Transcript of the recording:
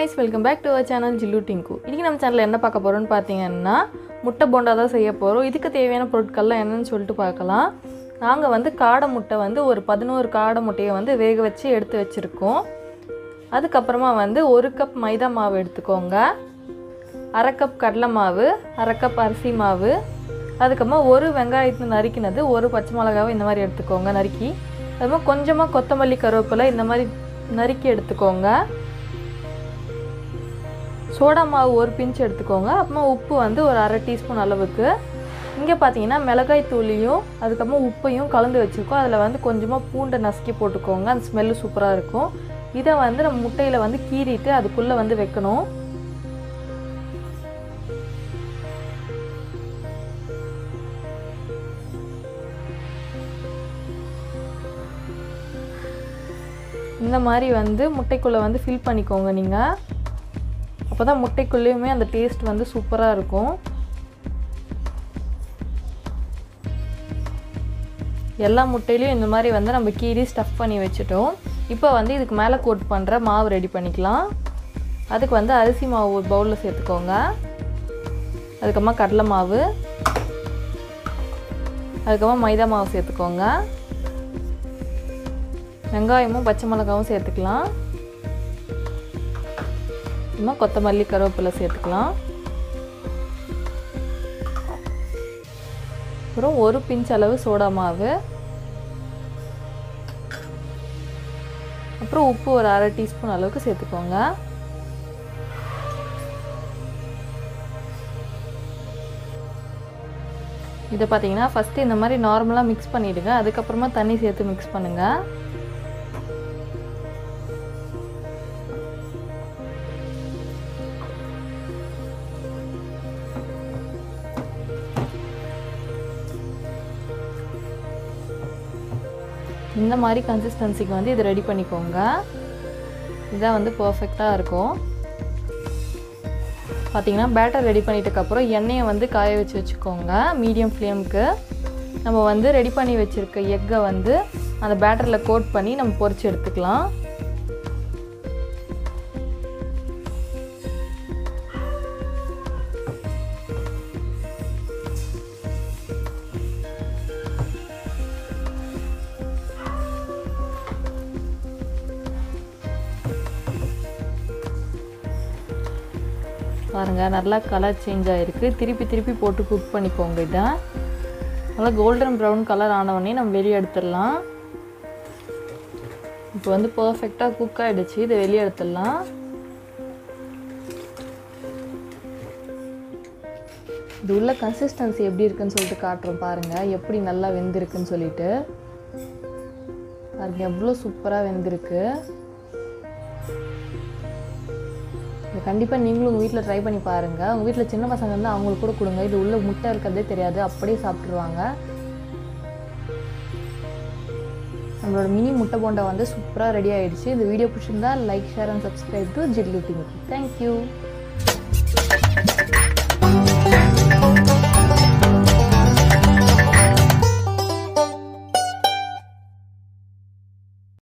guys welcome back to our channel Jillu Dingu இன்றைக்கி நம்ம சேனலில் என்ன பார்க்க போகிறோம்னு பார்த்தீங்கன்னா முட்டை போண்டா தான் செய்ய போகிறோம் இதுக்கு தேவையான பொருட்கள்லாம் என்னன்னு சொல்லிட்டு பார்க்கலாம் நாங்கள் வந்து காடை முட்டை வந்து ஒரு பதினோரு காடை முட்டையை வந்து வேக வச்சு எடுத்து வச்சுருக்கோம் அதுக்கப்புறமா வந்து ஒரு கப் மைதா மாவு எடுத்துக்கோங்க அரை கப் கடலை மாவு அரை கப் அரிசி மாவு அதுக்கப்புறமா ஒரு வெங்காயத்தை நறுக்கினது ஒரு பச்சை மிளகாவை இந்த மாதிரி எடுத்துக்கோங்க நறுக்கி அதுமாதிரி கொஞ்சமாக கொத்தமல்லி கருவேப்பிலை இந்த மாதிரி நறுக்கி எடுத்துக்கோங்க சோடா மாவு ஒரு பிஞ்ச் எடுத்துக்கோங்க அப்புறமா உப்பு வந்து ஒரு அரை டீஸ்பூன் அளவுக்கு இங்கே பார்த்தீங்கன்னா மிளகாய் தூளியும் அதுக்கப்புறமா உப்பையும் கலந்து வச்சுருக்கோம் அதில் வந்து கொஞ்சமாக பூண்டை நசுக்கி போட்டுக்கோங்க அந்த ஸ்மெல்லு சூப்பராக இருக்கும் இதை வந்து நம்ம முட்டையில் வந்து கீறிட்டு அதுக்குள்ளே வந்து வைக்கணும் இந்த மாதிரி வந்து முட்டைக்குள்ளே வந்து ஃபில் பண்ணிக்கோங்க நீங்கள் அப்போ தான் முட்டைக்குள்ளேயுமே அந்த டேஸ்ட் வந்து சூப்பராக இருக்கும் எல்லா முட்டையிலையும் இந்த மாதிரி வந்து நம்ம கீரி ஸ்டஃப் பண்ணி வச்சுட்டோம் இப்போ வந்து இதுக்கு மேலே கோட் பண்ணுற மாவு ரெடி பண்ணிக்கலாம் அதுக்கு வந்து அரிசி மாவு ஒரு பவுலில் சேர்த்துக்கோங்க அதுக்கப்புறமா கடலை மாவு அதுக்கப்புறமா மைதா மாவு சேர்த்துக்கோங்க வெங்காயமும் பச்சை மிளகாவும் சேர்த்துக்கலாம் அப்புறமா கொத்தமல்லி கருவேப்பிலை சேர்த்துக்கலாம் அப்புறம் ஒரு பிஞ்ச் அளவு சோடா மாவு அப்புறம் உப்பு ஒரு அரை டீஸ்பூன் அளவுக்கு சேர்த்துக்கோங்க இதை பார்த்தீங்கன்னா ஃபஸ்ட்டு இந்த மாதிரி நார்மலாக மிக்ஸ் பண்ணிவிடுங்க அதுக்கப்புறமா தண்ணி சேர்த்து மிக்ஸ் பண்ணுங்கள் இந்த மாதிரி கன்சிஸ்டன்சிக்கு வந்து இது ரெடி பண்ணிக்கோங்க இதான் வந்து பர்ஃபெக்டாக இருக்கும் பார்த்தீங்கன்னா பேட்டர் ரெடி பண்ணிட்டதுக்கப்புறம் எண்ணெயை வந்து காய வச்சு வச்சுக்கோங்க மீடியம் ஃப்ளேமுக்கு நம்ம வந்து ரெடி பண்ணி வச்சுருக்க எக்கை வந்து அந்த பேட்டரில் கோட் பண்ணி நம்ம பொரிச்சு எடுத்துக்கலாம் பாருங்கள் நல்லா கலர் சேஞ்ச் ஆகிருக்கு திருப்பி திருப்பி போட்டு குக் பண்ணிக்கோங்க இதை நல்லா கோல்டன் ப்ரௌன் கலர் ஆனவொடனே நம்ம வெளியே எடுத்துடலாம் இப்போ வந்து பர்ஃபெக்டாக குக் ஆகிடுச்சு இதை வெளியே எடுத்துடலாம் இது உள்ள கன்சிஸ்டன்சி எப்படி இருக்குன்னு சொல்லிட்டு காட்டுறோம் பாருங்கள் எப்படி நல்லா வெந்திருக்குன்னு சொல்லிட்டு பாருங்கள் எவ்வளோ சூப்பராக வெந்திருக்கு இது கண்டிப்பாக நீங்களும் உங்கள் வீட்டில் ட்ரை பண்ணி பாருங்கள் உங்கள் வீட்டில் சின்ன பசங்க இருந்தால் அவங்களுக்கு கூட கொடுங்க இது உள்ள முட்டை இருக்கிறதே தெரியாது அப்படியே சாப்பிட்ருவாங்க நம்மளோட மினி முட்டை போண்டா வந்து சூப்பராக ரெடி ஆகிடுச்சு இந்த வீடியோ பிடிச்சிருந்தா like share and subscribe to Jillu Ding thank you